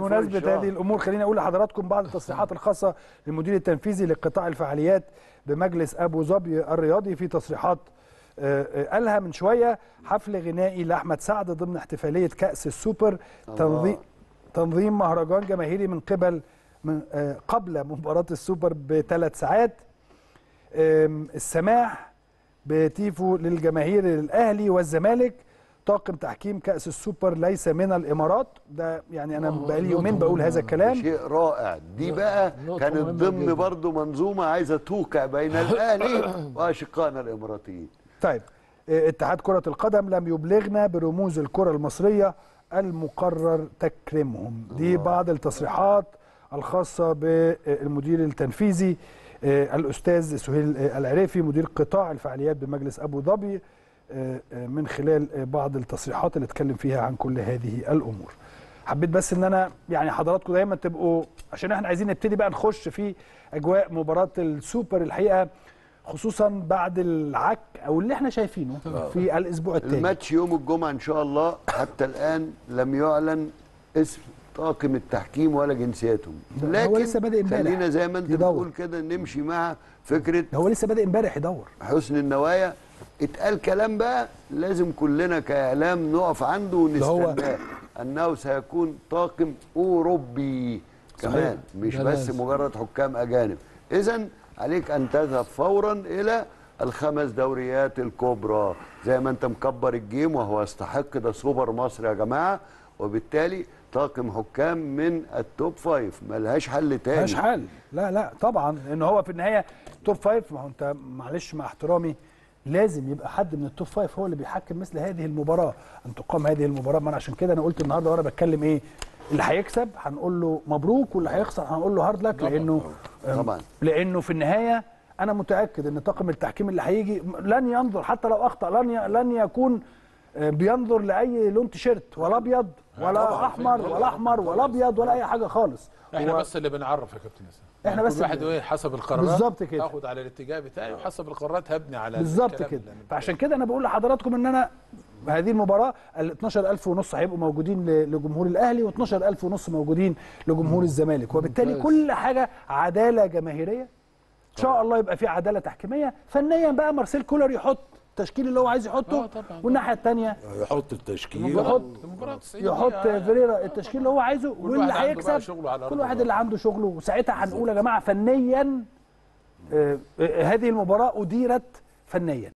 بمناسبه الشهر. هذه الامور خليني اقول لحضراتكم بعض التصريحات الخاصه للمدير التنفيذي لقطاع الفعاليات بمجلس ابو ظبي الرياضي في تصريحات آه، آه، قالها من شويه حفل غنائي لاحمد سعد ضمن احتفاليه كاس السوبر تنظيم تنظيم مهرجان جماهيري من قبل من آه، قبل مباراه السوبر بثلاث ساعات آم، السماح بتيفو للجماهير الاهلي والزمالك طاقم تحكيم كاس السوبر ليس من الامارات ده يعني انا آه، بقالي يومين نقطة بقول هذا مهمة. الكلام شيء رائع دي بقى نقطة كانت مهمة ضمن جداً. برضو منظومة عايزة توقع بين الأهلي وأشقائنا الإماراتيين طيب آه، اتحاد كرة القدم لم يبلغنا برموز الكرة المصرية المقرر تكريمهم دي بعض التصريحات الخاصة بالمدير التنفيذي آه، الأستاذ سهيل آه، العريفي مدير قطاع الفعاليات بمجلس أبو ظبي آه، آه، من خلال آه، بعض التصريحات اللي اتكلم فيها عن كل هذه الأمور حبيت بس ان انا يعني حضراتكم دايما تبقوا عشان احنا عايزين نبتدي بقى نخش في اجواء مباراه السوبر الحقيقه خصوصا بعد العك او اللي احنا شايفينه في الاسبوع الثاني الماتش يوم الجمعة إن شاء الله حتى الآن لم يعلن اسم طاقم التحكيم ولا جنسياتهم ده هو لسه بادئ امبارح خلينا زي ما انت يدور. بتقول كده نمشي مع فكرة ده هو لسه بادئ امبارح يدور حسن النوايا اتقال كلام بقى لازم كلنا كاعلام نقف عنده اللي هو- ونستناه انه سيكون طاقم اوروبي كمان مش ده بس لازم. مجرد حكام اجانب اذا عليك ان تذهب فورا الى الخمس دوريات الكبرى زي ما انت مكبر الجيم وهو يستحق ده سوبر مصر يا جماعه وبالتالي طاقم حكام من التوب فايف ملهاش حل تاني ملهاش حل لا لا طبعا ان هو في النهايه توب فايف ما هو انت معلش مع احترامي لازم يبقى حد من التوب فايف هو اللي بيحكم مثل هذه المباراه ان تقام هذه المباراه ما انا عشان كده انا قلت النهارده وانا بتكلم ايه اللي هيكسب هنقول له مبروك واللي هيخسر هنقول له هارد لك لانه طبعا لانه في النهايه انا متاكد ان طاقم التحكيم اللي هيجي لن ينظر حتى لو اخطا لن ي- لن يكون آه، بينظر لاي لون تيشيرت ولا ابيض ولا احمر ولا احمر ولا ابيض ولا اي حاجه خالص احنا هو- بس اللي بنعرف يا كابتن اسامه إحنا كل بس واحد اللي- ايه حسب القرارات بالظبط كده. اخد على الاتجاه بتاعي وحسب القرارات هبني على بالظبط الكلام كده اللي أنا فعشان كده انا بقول لحضراتكم ان انا هذه المباراه ال 12000 ونص هيبقوا موجودين ل- لجمهور الاهلي و12000 ونص موجودين لجمهور الزمالك وبالتالي ممتاز. كل حاجه عداله جماهيريه ان شاء الله يبقى في عداله تحكيميه فنيا بقى مارسيل كولر يحط التشكيل اللي هو عايز يحطه آه طبعاً، والناحيه الثانيه يحط التشكيل يحط المباراه 90 يحط دقيقة. فيريرا التشكيل اللي هو عايزه واللي واحد عنده بقى هيكسب شغله على كل أرض واحد الواقع. اللي عنده شغله وساعتها هنقول يا جماعه فنيا آه، آه، هذه المباراه اديرت فنيا